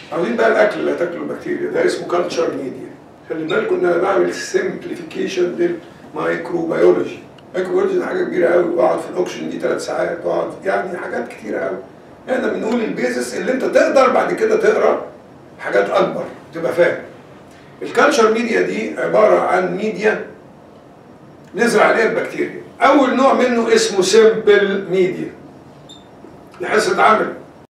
عاوزين بقى الاكل اللي هتاكله البكتيريا ده اسمه كلتشر ميديا خلي بالكم ان انا بعمل سمبليفيكيشن للمايكروبيولوجي الميكروبيولوجي ده حاجه كبيره قوي واقعد في الاوكسجين دي ثلاث ساعات واقعد يعني حاجات كتيره قوي احنا بنقول البيزس اللي انت تقدر بعد كده تقرا حاجات اكبر تبقى فاهم الكالتشر ميديا دي عباره عن ميديا نزرع عليها البكتيريا اول نوع منه اسمه سيمبل ميديا لحصه عمل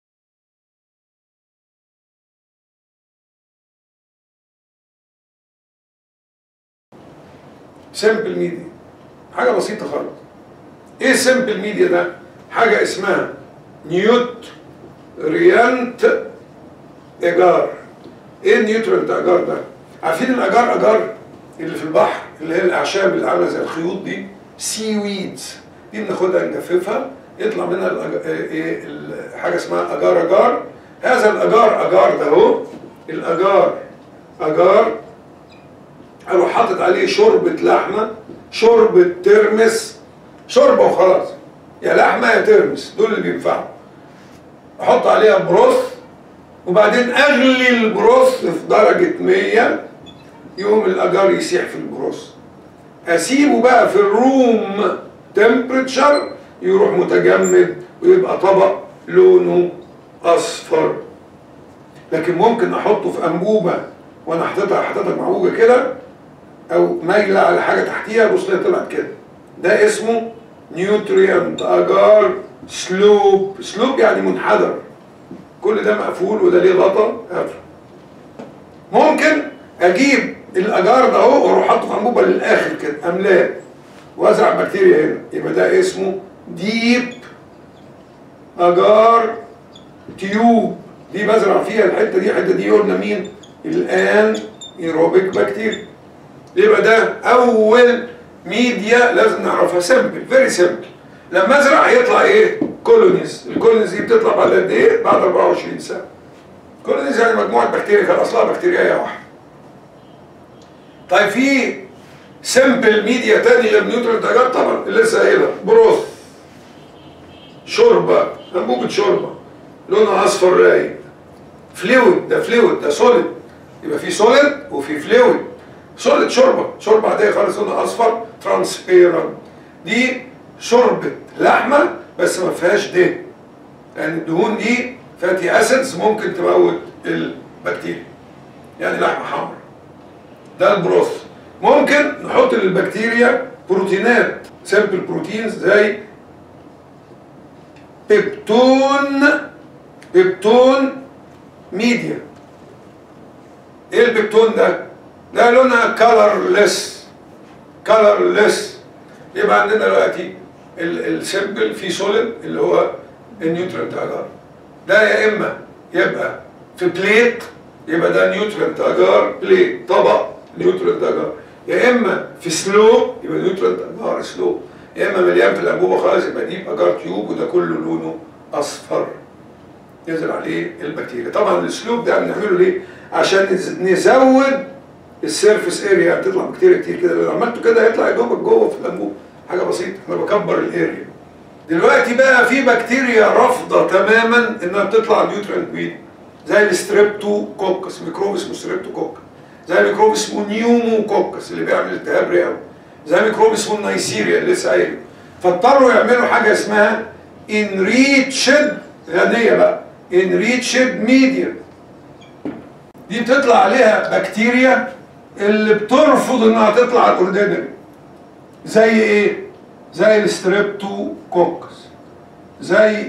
سيمبل ميديا حاجه بسيطه خالص ايه سيمبل ميديا ده حاجه اسمها نيوت ريانت ايجار ايه النيوترنت اجار ده عارفين الاجار اجار اللي في البحر اللي هي الاعشاب اللي عامله زي الخيوط دي سي ويدز دي بناخدها نجففها يطلع منها الأج- إيه ال- حاجه اسمها اجار اجار هذا الاجار اجار ده اهو الاجار اجار اروح حاطط عليه شوربه لحمه شوربه ترمس شوربه وخلاص يا لحمه يا ترمس دول اللي بينفعوا احط عليها بروث وبعدين اغلي البروث في درجه 100 يقوم الاجار يسيح في البروث اسيبه بقى في الروم تمبريتشر يروح متجمد ويبقى طبق لونه اصفر لكن ممكن احطه في انبوبه وانا حاططها حاططها معوجه كده او مايله على حاجه تحتيها بص لها طلعت كده ده اسمه نيوتريانت اجار سلوب سلوب يعني منحدر كل ده مقفول وده ليه غطا قافل ممكن اجيب الاجار ده اهو واروح حاطه في انبوبه للاخر كده املاه وازرع بكتيريا هنا يبقى ده اسمه ديب اجار تيوب دي بزرع فيها الحته دي الحته دي قلنا مين الان ايروبيك بكتيريا يبقى ده اول ميديا لازم نعرفها سمبل فيري سمبل لما ازرع هيطلع ايه كولونيز الكولونيز دي بتطلع بعد قد ايه بعد 24 سنه كولونيز يعني مجموعه بكتيريا كان اصلها بكتيريا واحده طيب في سمبل ميديا تاني غير نيوترنت اجار طبعا اللي لسه قايلها بروث شوربه انبوبه شوربه لونها اصفر رايق فلويد ده فلويد ده سوليد يبقى في سوليد وفي فلويد سوليد شوربه شوربه عاديه خالص لونها اصفر ترانسبيرنت دي شوربه لحمه بس ما فيهاش دهن لان الدهون دي فاتي اسيدز ممكن تموت البكتيريا يعني لحمه حمراء ده البروث ممكن نحط للبكتيريا بروتينات سيمبل بروتينز زي بيبتون بيبتون ميديا ايه البيبتون ده؟ ده لونها كالرلس كالرلس يبقى عندنا دلوقتي السيمبل في سوليد اللي هو النيوترنت اجار ده يا اما يبقى في بليت يبقى ده نيوترنت اجار بليت طبق نيوترنت اجار يا اما في سلو يبقى نيوترنت اجار سلو يا اما مليان في الانبوبه خالص يبقى دي اجار تيوب وده كله لونه اصفر ينزل عليه البكتيريا طبعا السلوب ده بنعمله ليه عشان نز- نزود السيرفيس اريا تطلع بكتيريا كتير كده لو عملته كده هيطلع يا دوبك جوه في الانبوبه حاجه بسيطه انا بكبر الاريا دلوقتي بقى في بكتيريا رافضه تماما انها تطلع نيوترنت بيد زي الستريبتوكوكس ميكروب اسمه ستريبتوكوكس زي ميكروب اسمه نيوموكوكس اللي بيعمل التهاب رئوي زي ميكروب اسمه النيسيريا اللي لسه قايله فاضطروا يعملوا حاجه اسمها انريتشد غنيه بقى انريتشد ميديا دي بتطلع عليها بكتيريا اللي بترفض انها تطلع الاوردينري زي ايه زي الستريبتوكوكس زي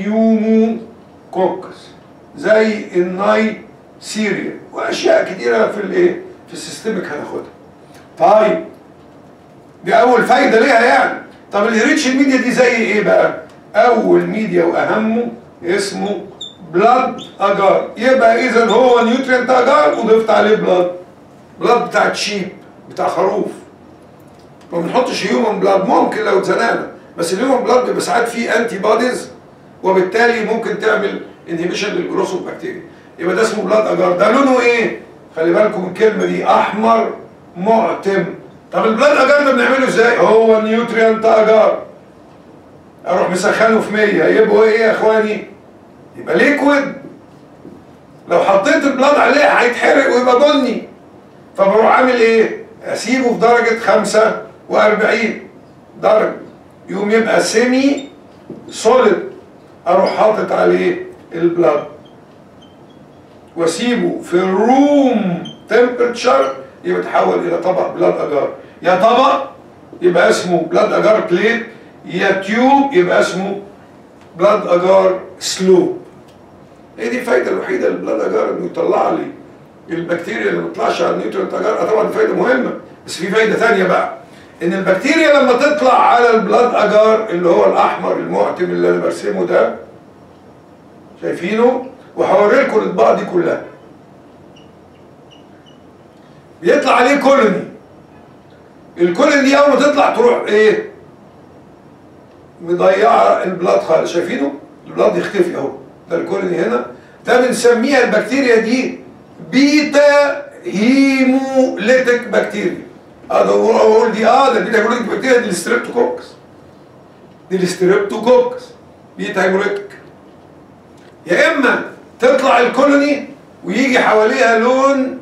النيوموكوكس زي النايسيريا واشياء كتيره في الايه في السيستمك هناخدها طيب دي اول فايده ليها يعني طب الريتش ميديا دي زي ايه بقى اول ميديا واهمه اسمه بلاد اجار يبقى اذا هو نيوترينت اجار وضفت عليه بلاد بلاد بتاع تشيب بتاع خروف ما بنحطش هيومن بلاد ممكن لو اتزنقنا بس الهيومن بلاد بيبقى ساعات فيه انتي بوديز وبالتالي ممكن تعمل انهبيشن للجروث بكتيريا يبقى ده اسمه بلاد اجار ده لونه ايه خلي بالكم من الكلمه دي احمر معتم طب البلاد اجار ده بنعمله ازاي هو نيوتريانت اجار اروح مسخنه في 100 يبقوا ايه يا اخواني يبقى ليكويد لو حطيت البلاد عليه هيتحرق ويبقى بني فبروح عامل ايه اسيبه في درجة 45 درجة يقوم يبقى سيمي سوليد اروح حاطط عليه البلاد واسيبه في الروم تمبرتشر يبقى يتحول الى طبق بلاد اجار يا طبق يبقى اسمه بلاد اجار بليت يا تيوب يبقى اسمه بلاد اجار سلوب هي دي الفايده الوحيده للبلاد اجار انه يطلع لي البكتيريا اللي ما بتطلعش على النيوترينت اجار طبعا دي فايده مهمه بس في فايده ثانيه بقى ان البكتيريا لما تطلع على البلاد اجار اللي هو الاحمر المعتم اللي انا برسمه ده شايفينه وهوري لكم الاطباق دي كلها بيطلع عليه كولوني الكولوني دي اول ما تطلع تروح ايه مضيعه البلاد خالص شايفينه البلاد يختفي اهو ده الكولوني هنا ده بنسميها البكتيريا دي بيتا هيموليتك بكتيريا هذا هو اقول دي اه ده بيتا هيموليتك بكتيريا دي الستريبتوكوكس دي الستريبتوكوكس بيتا هيموليتك يا اما تطلع الكولوني ويجي حواليها لون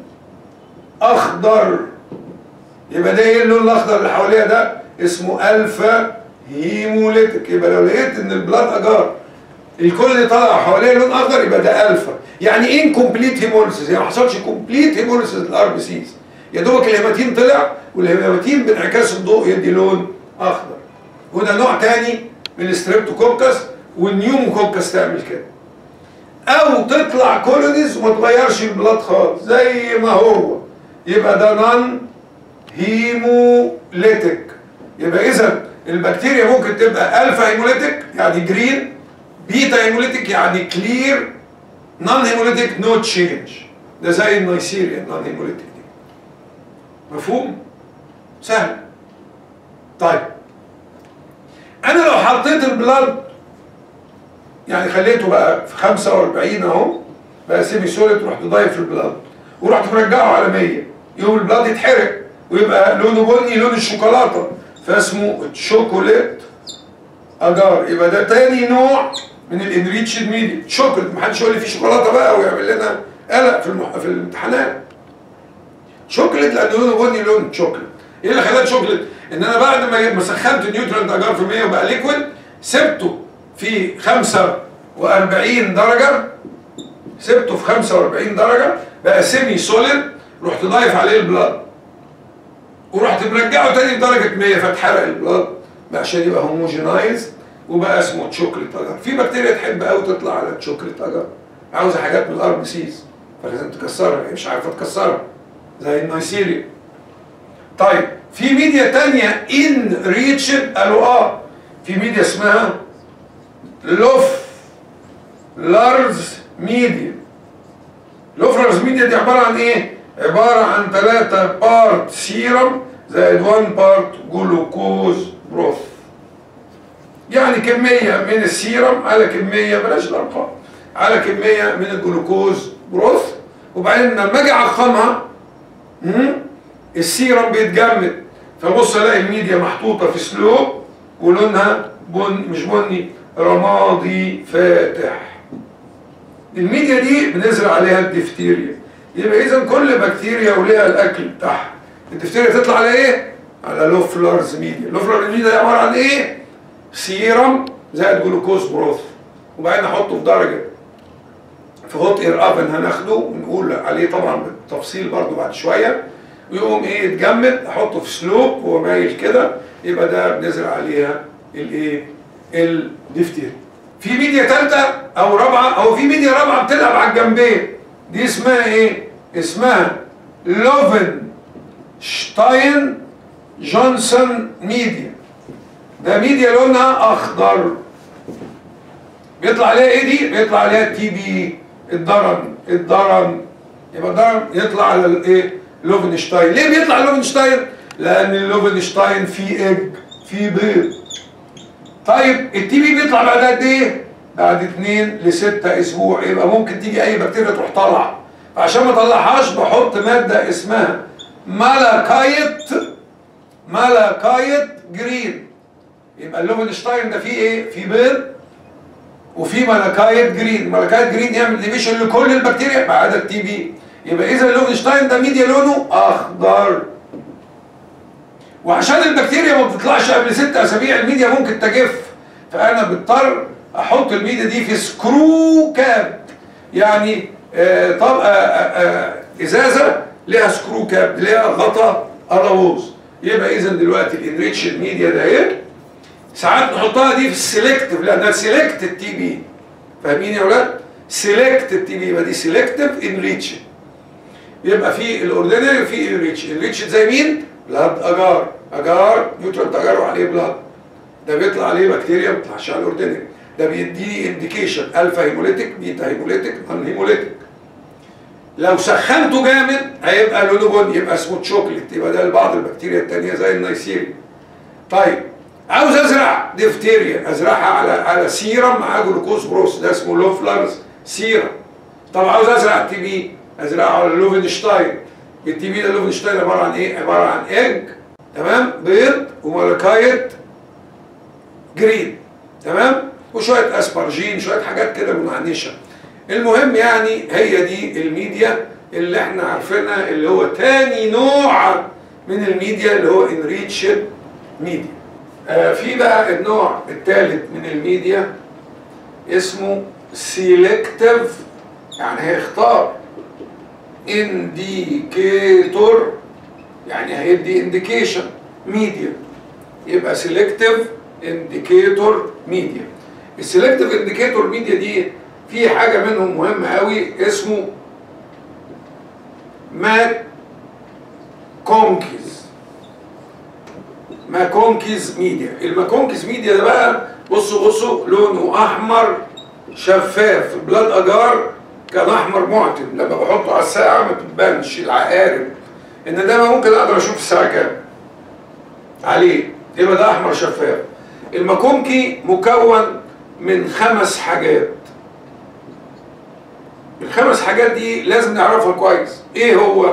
اخضر يبقى ده ايه اللون الاخضر اللي حواليها ده اسمه الفا هيموليتك يبقى لو لقيت ان البلاد اجار الكولوني طلع حواليه لون اخضر يبقى ده الفا يعني ايه انكمبليت هيموليسيس يعني ما حصلش كومبليت هيموليسيس للار بي سيز يا دوبك الهيماتين طلع والهيماتين بانعكاس الضوء يدي لون اخضر وده نوع تاني من الستريبتوكوكس والنيوموكوكس تعمل كده او تطلع كولونيز وما تغيرش البلاد خالص زي ما هو يبقى ده نون هيموليتك يبقى اذا البكتيريا ممكن تبقى الفا هيموليتك يعني جرين بيتا هيموليتك يعني كلير نون هيموليتك نو تشينج ده زي النيسيريا نون هيموليتك دي مفهوم سهل طيب انا لو حطيت البلاد يعني خليته بقى في 45 اهو بقى سيمي سوليد رحت ضايف البلاد ورحت مرجعه على 100 يوم البلاد يتحرق ويبقى لونه بني لون الشوكولاته فاسمه شوكولات اجار يبقى ده تاني نوع من الانريتشد ميديا شوكولات محدش يقول لي في شوكولاته بقى ويعمل لنا قلق في المح... في الامتحانات شوكولات لان لونه بني لون شوكولات ايه اللي خلاه شوكولات ان انا بعد ما ما سخنت النيوترنت اجار في 100 وبقى ليكويد سبته في 45 درجه سبته في 45 درجه بقى سيمي سوليد رحت ضايف عليه البلاد ورحت مرجعه تاني لدرجه 100 فاتحرق البلاد بقى عشان يبقى هوموجينايز وبقى اسمه تشوكلت اجر في بكتيريا تحب قوي تطلع على التشوكلت اجر عاوزه حاجات من الار بي سيز فلازم تكسرها هي مش عارفه تكسرها زي النيسيريا طيب في ميديا تانية ان ريتشد قالوا اه في ميديا اسمها لوف لارز ميديا لوف لارز ميديا دي عباره عن ايه؟ عباره عن ثلاثة بارت سيرم زائد 1 بارت جلوكوز بروث يعني كمية من السيرم على كمية بلاش الأرقام على كمية من الجلوكوز بروث وبعدين لما أجي أعقمها السيرم بيتجمد فبص ألاقي الميديا محطوطة في سلوب ولونها بن مش بني رمادي فاتح الميديا دي بنزرع عليها الدفتيريا يبقى إذا كل بكتيريا وليها الأكل بتاعها الدفتيريا تطلع على إيه؟ على لوفلرز ميديا لوفلرز ميديا دي عبارة عن إيه؟ سيرم زائد جلوكوز بروث وبعدين احطه في درجه في هوت اير افن هناخده ونقول عليه طبعا بالتفصيل برضو بعد شويه ويقوم ايه يتجمد احطه في سلوب وهو مايل كده يبقى ده بنزرع عليها الايه الدفتير في ميديا ثالثه او رابعه او في ميديا رابعه بتلعب على الجنبين دي اسمها ايه اسمها لوفن شتاين جونسون ميديا ده ميديا لونها اخضر بيطلع عليها ايه دي بيطلع عليها تي بي الضرن الضرن يبقى الضرن يطلع على الايه لوفنشتاين ليه بيطلع لوفنشتاين لان اللوفنشتاين فيه اج فيه بيض طيب التي بي بيطلع بعد قد ايه بعد 2 ل 6 اسبوع يبقى ممكن تيجي اي بكتيريا تروح طالعه فعشان ما اطلعهاش بحط ماده اسمها مالاكايت مالاكايت جرين يبقى اللوفنشتاين ده فيه ايه؟ فيه بيض وفي ملكايت جرين ملكايت جرين يعمل ديفيشن لكل البكتيريا ما عدا التي بي يبقى اذا لوفنشتاين ده ميديا لونه اخضر وعشان البكتيريا ما بتطلعش قبل ست اسابيع الميديا ممكن تجف فانا بضطر احط الميديا دي في سكرو كاب يعني آه طب آه آه ازازه ليها سكرو كاب ليها غطا اراوز يبقى اذا دلوقتي الانريتش ميديا ده ايه ساعات نحطها دي في السلكتيف لانها سيلكت التي بي فاهمين يا اولاد سيلكت التي بي يبقى دي سيلكتيف انريتش يبقى في الاوردينري وفي انريتش انريتش زي مين بلاد اجار اجار نيوترال اجار وعليه بلاد ده بيطلع عليه بكتيريا ما بتطلعش على الاوردينري ده بيديني انديكيشن الفا هيموليتيك بيتا هيموليتيك نون هيموليتيك لو سخنته جامد هيبقى لونه بني يبقى اسمه تشوكلت يبقى ده لبعض البكتيريا التانية زي النيسيريا طيب عاوز ازرع ديفتيريا ازرعها على على سيرم مع جلوكوز بروس ده اسمه لوفلرز سيرم طب عاوز ازرع تي بي ازرعه على لوفنشتاين التي بي ده لوفنشتاين عباره عن ايه؟ عباره عن ايج تمام بيض وملكايت جرين تمام وشويه اسبرجين شويه حاجات كده منعنشه المهم يعني هي دي الميديا اللي احنا عارفينها اللي هو تاني نوع من الميديا اللي هو انريتشد ميديا آه في بقى النوع الثالث من الميديا اسمه سيلكتيف يعني هيختار انديكيتور يعني هيدي انديكيشن ميديا يبقى سيلكتيف انديكيتور ميديا السيلكتيف انديكيتور ميديا دي في حاجه منهم مهمه قوي اسمه ماك كونكيز ماكونكيز ميديا الماكونكيز ميديا ده بقى بصوا بصوا لونه احمر شفاف البلاد اجار كان احمر معتم لما بحطه على الساعه ما بتبانش العقارب ان ده ممكن اقدر اشوف الساعه كام عليه يبقى ده احمر شفاف الماكونكي مكون من خمس حاجات الخمس حاجات دي لازم نعرفها كويس ايه هو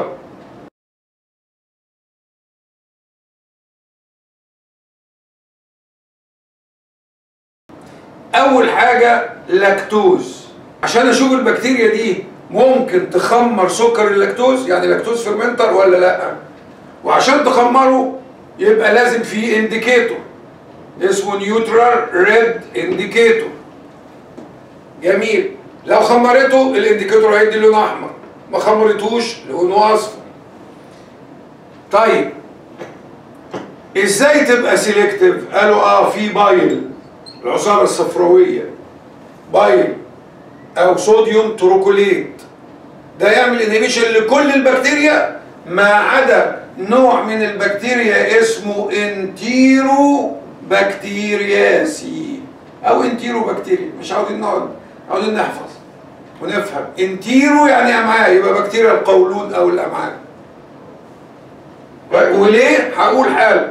اول حاجه لاكتوز عشان اشوف البكتيريا دي ممكن تخمر سكر اللاكتوز يعني لاكتوز فيرمنتر ولا لا وعشان تخمره يبقى لازم في انديكيتور اسمه نيوترال ريد انديكيتور جميل لو خمرته الانديكيتور هيدي لون احمر ما خمرتوش لونه اصفر طيب ازاي تبقى سيلكتيف قالوا اه في بايل العصاره الصفراويه بايل او صوديوم تروكوليت ده يعمل انهبيشن لكل البكتيريا ما عدا نوع من البكتيريا اسمه انتيرو بكتيرياسي او انتيرو بكتيريا مش عاوزين نقعد عاوزين نحفظ ونفهم انتيرو يعني امعاء يبقى بكتيريا القولون او الامعاء وليه هقول حاله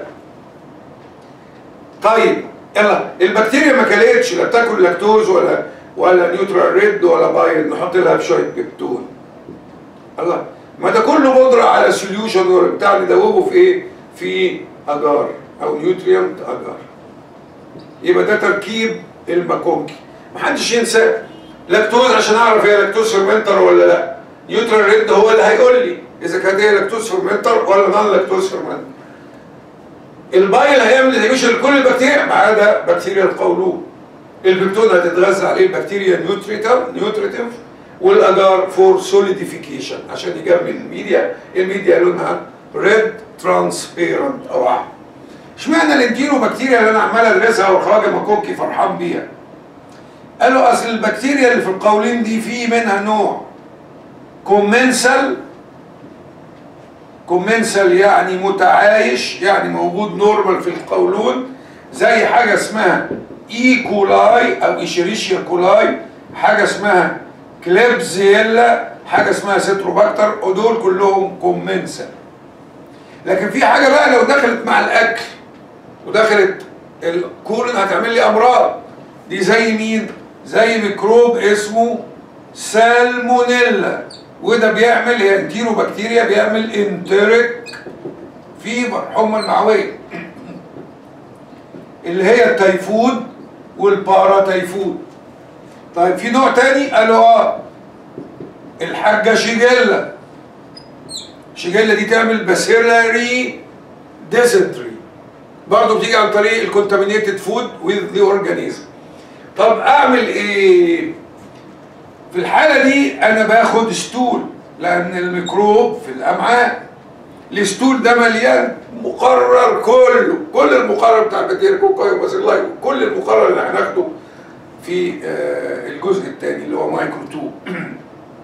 طيب يلا البكتيريا ما كلتش لا بتاكل لاكتوز ولا ولا نيوترال ريد ولا بايل نحط لها بشويه بيبتون الله ما ده كله بودره على سوليوشن ولا بتاع ندوبه في ايه في اجار او نيوتريانت اجار يبقى ده تركيب الماكونكي محدش ينسى لاكتوز عشان اعرف هي لاكتوز فيرمنتر ولا لا نيوترال ريد هو اللي هيقول لي اذا كانت هي لاكتوز فيرمنتر ولا نون لاكتوز فيرمنتر البايل هيعمل انهبيشن لكل البكتيريا ما عدا بكتيريا القولون البيبتون هتتغذى عليه البكتيريا نيوتريتر نيوتريتيف والاجار فور سوليديفيكيشن عشان يجمل الميديا الميديا لونها ريد ترانسبيرنت او احمر اشمعنى الانتيرو بكتيريا اللي انا عمال ادرسها والخواجه ماكوكي فرحان بيها قالوا اصل البكتيريا اللي في القولين دي في منها نوع كومنسال كومنسال يعني متعايش يعني موجود نورمال في القولون زي حاجه اسمها اي كولاي او ايشيريشيا كولاي حاجه اسمها كليبزيلا حاجه اسمها ستروباكتر ودول كلهم كومنسال لكن في حاجه بقى لو دخلت مع الاكل ودخلت الكولون هتعمل لي امراض دي زي مين زي ميكروب اسمه سالمونيلا وده بيعمل هي انتيرو بكتيريا بيعمل انتريك فيبر حمى المعويه اللي هي التيفود والباراتيفود طيب في نوع تاني قالوا اه الحاجه شيجيلا شيجيلا دي تعمل باسيلاري ديسنتري برضه بتيجي عن طريق الكونتامينيتد فود وذ ذا اورجانيزم طب اعمل ايه في الحاله دي انا باخد ستول لان الميكروب في الامعاء الستول ده مليان مقرر كله كل المقرر بتاع البكتيريا كوكاي وباسيلاي كل المقرر اللي هناخده في آه، الجزء الثاني اللي هو مايكرو 2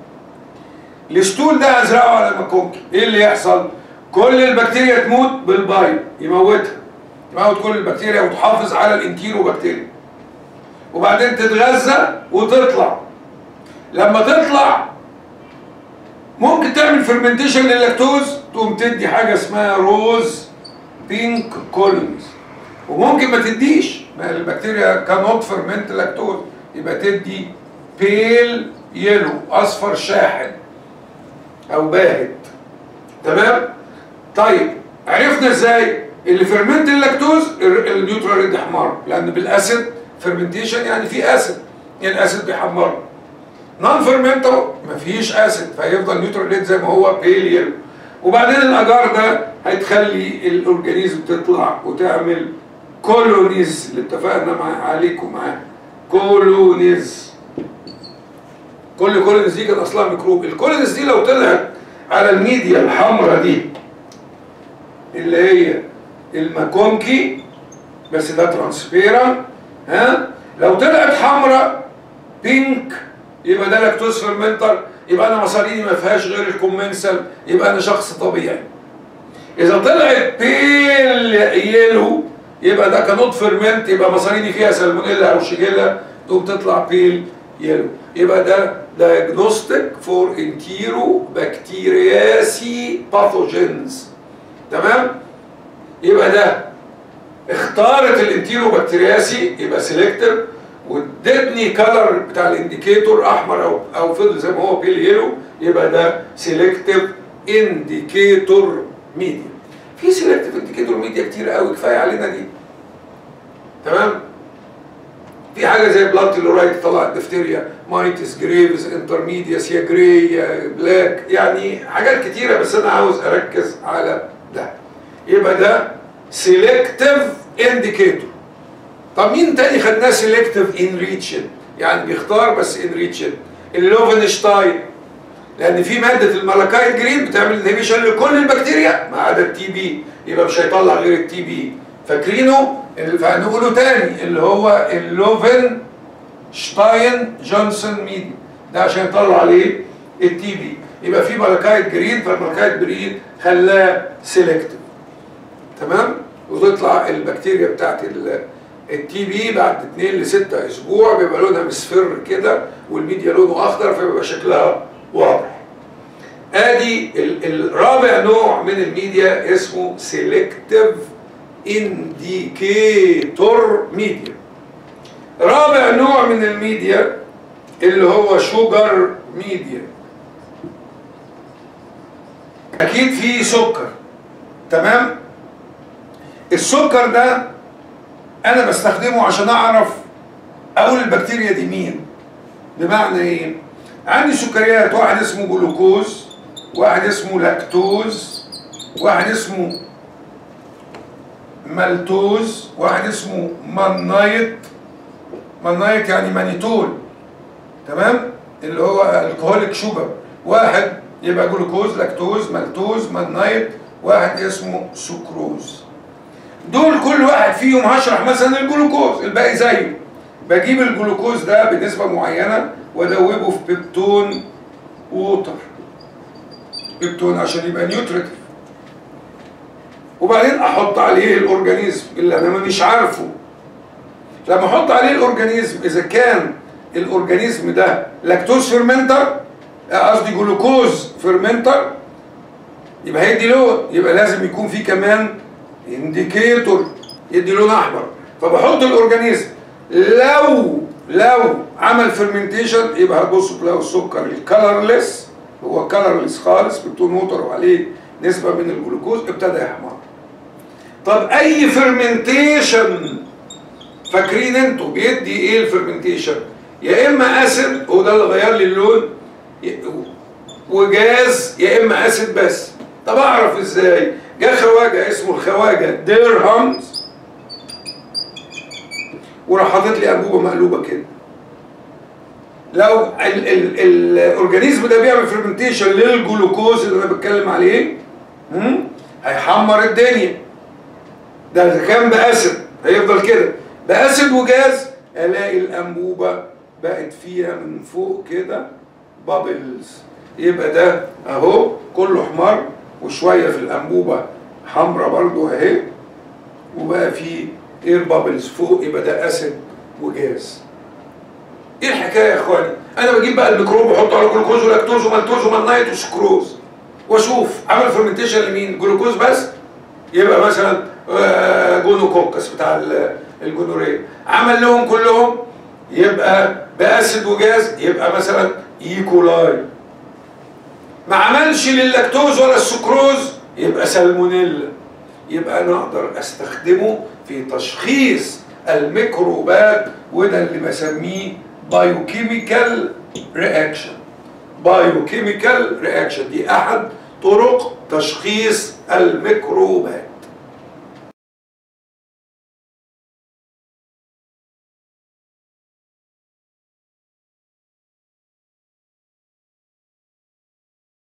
الستول ده ازرعه على مكوكي ايه اللي يحصل كل البكتيريا تموت بالبايب يموتها يموت كل البكتيريا وتحافظ على الانتيرو بكتيريا وبعدين تتغذى وتطلع لما تطلع ممكن تعمل فرمنتيشن للاكتوز تقوم تدي حاجه اسمها روز بينك كولونز وممكن ما تديش ما البكتيريا كانوت فرمنت لاكتوز يبقى تدي بيل يلو اصفر شاحن او باهت تمام طيب عرفنا ازاي اللي فرمنت اللاكتوز ال- النيوترال ريد احمر لان بالاسيد فرمنتيشن يعني في اسيد يعني الاسيد بيحمره نون فيرمنتو مفيش اسيد فهيفضل نيوترال ريد زي ما هو بيل يلو وبعدين الاجار ده هتخلي الاورجانيزم تطلع وتعمل كولونيز اللي اتفقنا مع عليكم معاه كولونيز كل كولونيز دي كان اصلها ميكروب الكولونيز دي لو طلعت على الميديا الحمراء دي اللي هي الماكونكي بس ده ترانسبيرا ها لو طلعت حمراء بينك يبقى ده لاكتوز فيرمنتر يبقى انا مصاريني ما فيهاش غير الكومنسل يبقى انا شخص طبيعي اذا طلعت بيل يلو يبقى ده كانوت فيرمنت يبقى مصاريني فيها سالمونيلا او شيجيلا تقوم تطلع بيل يلو يبقى ده diagnostic فور انتيرو بكتيرياسي باثوجينز تمام يبقى ده اختارت الانتيرو بكتيرياسي يبقى سيلكتيف وادتني كلر بتاع الانديكيتور احمر او او فضل زي ما هو بيل يلو يبقى ده سيلكتيف انديكيتور ميديا في سيلكتيف انديكيتور ميديا كتير قوي كفايه علينا دي تمام في حاجه زي بلاد تيلورايت طلعت دفتيريا مايتس جريفز انترميدياس يا جراي يا بلاك يعني حاجات كتيره بس انا عاوز اركز على ده يبقى ده سيلكتيف انديكيتور طب مين تاني خدناه سيلكتيف انريتشن يعني بيختار بس انريتشن اللوفنشتاين لان في ماده الملكايت جرين بتعمل انهبيشن لكل البكتيريا ما عدا التي بي يبقى مش هيطلع غير التي بي فاكرينه فهنقوله تاني اللي هو اللوفن شتاين جونسون ميدي ده عشان يطلع عليه التي بي يبقى في ملكايت جرين فالملكايت جرين خلاه سيلكتيف تمام وتطلع البكتيريا بتاعت التي بي بعد 2 ل 6 اسبوع بيبقى لونها مصفر كده والميديا لونه اخضر فبيبقى شكلها واضح ادي ال- الرابع نوع من الميديا اسمه سيلكتيف انديكيتور ميديا رابع نوع من الميديا اللي هو شوجر ميديا اكيد في سكر تمام السكر ده انا بستخدمه عشان اعرف اقول البكتيريا دي مين بمعنى ايه عندي سكريات واحد اسمه جلوكوز واحد اسمه لاكتوز واحد اسمه مالتوز واحد اسمه مانايت مانايت يعني مانيتول تمام اللي هو الكهوليك شوجر واحد يبقى جلوكوز لاكتوز مالتوز مانايت واحد اسمه سكروز دول كل واحد فيهم هشرح مثلا الجلوكوز الباقي زيه بجيب الجلوكوز ده بنسبة معينة وادوبه في بيبتون ووتر بيبتون عشان يبقى نيوتريتيف وبعدين احط عليه الاورجانيزم اللي انا مش عارفه لما احط عليه الاورجانيزم اذا كان الاورجانيزم ده لاكتوز فيرمنتر قصدي جلوكوز فيرمنتر يبقى هيدي لون يبقى لازم يكون في كمان انديكيتور يدي لون احمر فبحط الاورجانيزم لو لو عمل فيرمنتيشن يبقى هتبصوا تلاقوا السكر الكلرلس هو كلرلس خالص بتون ووتر وعليه نسبه من الجلوكوز ابتدى يحمر طب اي فيرمنتيشن فاكرين انتوا بيدي ايه الفيرمنتيشن يا اما اسيد وده اللي غير لي اللون ي- وجاز يا اما اسيد بس طب اعرف ازاي جه خواجه اسمه الخواجه ديرهامز وراح حاطط لي انبوبه مقلوبه كده لو ال- ال- الاورجانيزم ده بيعمل فيرمنتيشن للجلوكوز اللي انا بتكلم عليه مم؟ هيحمر الدنيا ده اذا كان باسيد هيفضل كده باسيد وجاز الاقي الانبوبه بقت فيها من فوق كده بابلز يبقى ده اهو كله حمار وشويه في الانبوبه حمرا برضو اهي وبقى في اير بابلز فوق يبقى ده اسيد وجاز ايه الحكايه يا اخواني انا بجيب بقى الميكروب واحطه على جلوكوز ولاكتوز ومالتوز ومالنايت وسكروز واشوف عمل فيرمنتيشن لمين جلوكوز بس يبقى مثلا آه، جونوكوكس بتاع ال- الجونوريه عمل لهم كلهم يبقى باسيد وجاز يبقى مثلا ايكولاي ما عملش للاكتوز ولا السكروز يبقى سالمونيلا يبقى انا اقدر استخدمه في تشخيص الميكروبات وده اللي بسميه بايوكيميكال رياكشن بايوكيميكال رياكشن دي احد طرق تشخيص الميكروبات